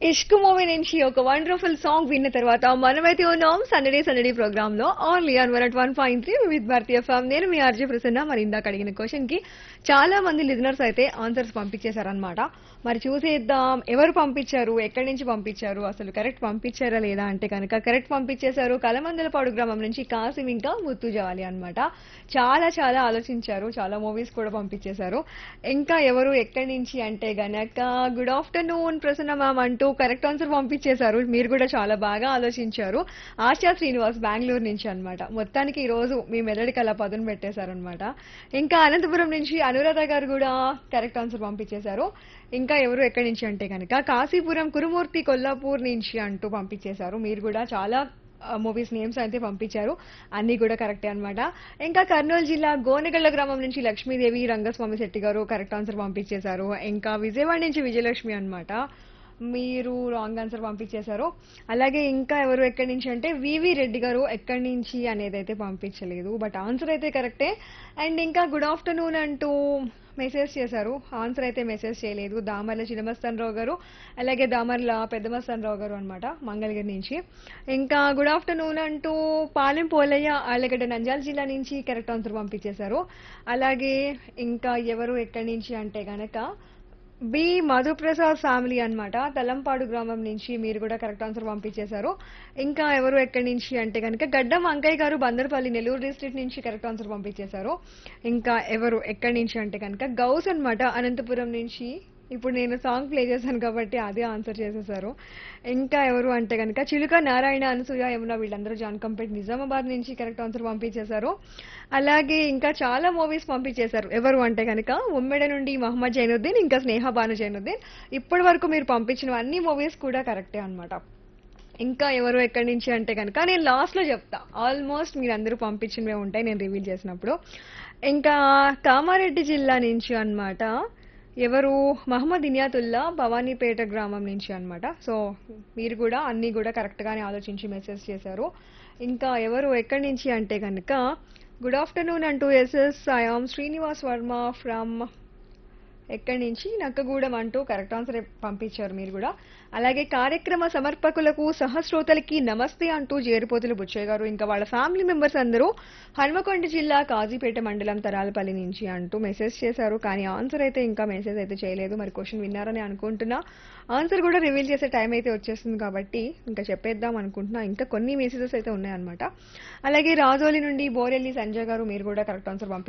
ఇష్క్ movie నుంచి ఒక wonderful song విన్న తర్వాత మనమైతే ఉన్నాం సందడే సందడి ప్రోగ్రామ్ లో only on one at one point three with భారతీయ ఫామ్ నేను మీ ఆర్జే ప్రసన్న మరి ఇందాక అడిగిన క్వశ్చన్ కి చాలా మంది లిజనర్స్ అయితే ఆన్సర్స్ పంపించేశారనమాట మరి చూసేద్దాం ఎవరు పంపించారు ఎక్కడి నుంచి పంపించారు అసలు కరెక్ట్ పంపించారా లేదా అంటే కనుక కరెక్ట్ పంపించేశారు కలమందలపాడు గ్రామం నుంచి కాసిం ఇంకా ముత్తు జాలి అనమాట చాలా చాలా ఆలోచించారు చాలా మూవీస్ కూడా పంపించేశారు ఇంకా ఎవరు ఎక్కడి నుంచి అంటే గనక గుడ్ ఆఫ్టర్నూన్ ప్రసన్న మ్యామ్ అంటూ కరెక్ట్ ఆన్సర్ పంపించేశారు మీరు కూడా చాలా బాగా ఆలోచించారు ఆశా శ్రీనివాస్ బెంగళూరు నుంచి అన్నమాట మొత్తానికి ఈ రోజు మీ మెదడికి అలా పదును పెట్టేశారనమాట ఇంకా అనంతపురం నుంచి అనురాధ గారు కూడా కరెక్ట్ ఆన్సర్ పంపించేశారు ఇంకా ఎవరు ఎక్కడి నుంచి అంటే కనుక కాశీపురం కురుమూర్తి కొల్లాపూర్ నుంచి అంటూ పంపించేశారు మీరు కూడా చాలా మూవీస్ నేమ్స్ అయితే పంపించారు అన్ని కూడా కరెక్టే అన్నమాట ఇంకా కర్నూలు జిల్లా గోనెగళ్ల గ్రామం నుంచి లక్ష్మీదేవి రంగస్వామి శెట్టి గారు కరెక్ట్ ఆన్సర్ పంపించేశారు ఇంకా విజయవాడ నుంచి విజయలక్ష్మి అన్నమాట మీరు రాంగ్ ఆన్సర్ పంపించేశారు అలాగే ఇంకా ఎవరు ఎక్కడి నుంచి అంటే వివి రెడ్డి గారు ఎక్కడి నుంచి అనేది అయితే పంపించలేదు బట్ ఆన్సర్ అయితే కరెక్టే అండ్ ఇంకా గుడ్ ఆఫ్టర్నూన్ అంటూ మెసేజ్ చేశారు ఆన్సర్ అయితే మెసేజ్ చేయలేదు దామర్ల చిన్నమస్తాన్ రావు గారు అలాగే దామర్ల పెద్దమస్తాన్ రావు గారు అనమాట మంగళగిరి నుంచి ఇంకా గుడ్ ఆఫ్టర్నూన్ అంటూ పాలెం పోలయ్య ఆళ్ళగడ్డ నంజాల జిల్లా నుంచి కరెక్ట్ ఆన్సర్ పంపించేశారు అలాగే ఇంకా ఎవరు ఎక్కడి నుంచి అంటే గనక బి మధుప్రసాద్ ఫ్యామిలీ అన్నమాట తలంపాడు గ్రామం నుంచి మీరు కూడా కరెక్ట్ ఆన్సర్ పంపించేశారు ఇంకా ఎవరు ఎక్కడి నుంచి అంటే కనుక గడ్డం అంకయ్య గారు బందర్పల్లి నెల్లూరు డిస్ట్రిక్ట్ నుంచి కరెక్ట్ ఆన్సర్ పంపించేశారు ఇంకా ఎవరు ఎక్కడి నుంచి అంటే కనుక గౌస్ అన్నమాట అనంతపురం నుంచి ఇప్పుడు నేను సాంగ్ ప్లే చేశాను కాబట్టి అదే ఆన్సర్ చేసేసారు ఇంకా ఎవరు అంటే కనుక చిలుక నారాయణ అనసూయ యమున వీళ్ళందరూ జాన్కంపేట్ నిజామాబాద్ నుంచి కరెక్ట్ ఆన్సర్ పంపించేశారు అలాగే ఇంకా చాలా మూవీస్ పంపించేశారు ఎవరు అంటే కనుక ఉమ్మెడ నుండి మహమ్మద్ జైనుద్దీన్ ఇంకా స్నేహ బాను జైనుద్దీన్ ఇప్పటి వరకు మీరు పంపించిన అన్ని మూవీస్ కూడా కరెక్టే అన్నమాట ఇంకా ఎవరు ఎక్కడి నుంచి అంటే కనుక నేను లాస్ట్ లో చెప్తా ఆల్మోస్ట్ మీరు అందరూ పంపించినవే ఉంటాయి నేను రివీల్ చేసినప్పుడు ఇంకా కామారెడ్డి జిల్లా నుంచి అన్నమాట ఎవరు మహమ్మద్ ఇనియాతుల్లా భవానీపేట గ్రామం నుంచి అన్నమాట సో మీరు కూడా అన్నీ కూడా కరెక్ట్ గానే ఆలోచించి మెసేజ్ చేశారు ఇంకా ఎవరు ఎక్కడి నుంచి అంటే కనుక గుడ్ ఆఫ్టర్నూన్ అంటూ SS I am Srinivas Varma from ఎక్కడి నుంచి నక్కగూడెం అంటూ కరెక్ట్ ఆన్సర్ పంపించారు మీరు కూడా అలాగే కార్యక్రమ సమర్పకులకు సహశ్రోతలకి నమస్తే అంటూ జేరుపోతులు బుచ్చయ్య గారు ఇంకా వాళ్ళ ఫ్యామిలీ మెంబర్స్ అందరూ హన్మకొండ జిల్లా కాజీపేట మండలం తరాలపల్లి నుంచి అంటూ మెసేజ్ చేశారు కానీ ఆన్సర్ అయితే ఇంకా మెసేజ్ అయితే చేయలేదు మరి క్వశ్చన్ విన్నారని అనుకుంటున్నా ఆన్సర్ కూడా రివీల్ చేసే టైం అయితే వచ్చేస్తుంది కాబట్టి ఇంకా చెప్పేద్దాం అనుకుంటున్నా ఇంకా కొన్ని మెసేజెస్ అయితే ఉన్నాయన్నమాట అలాగే రాజోలి నుండి బోరెల్లి సంజయ్ గారు మీరు కూడా కరెక్ట్ ఆన్సర్ పంపించారు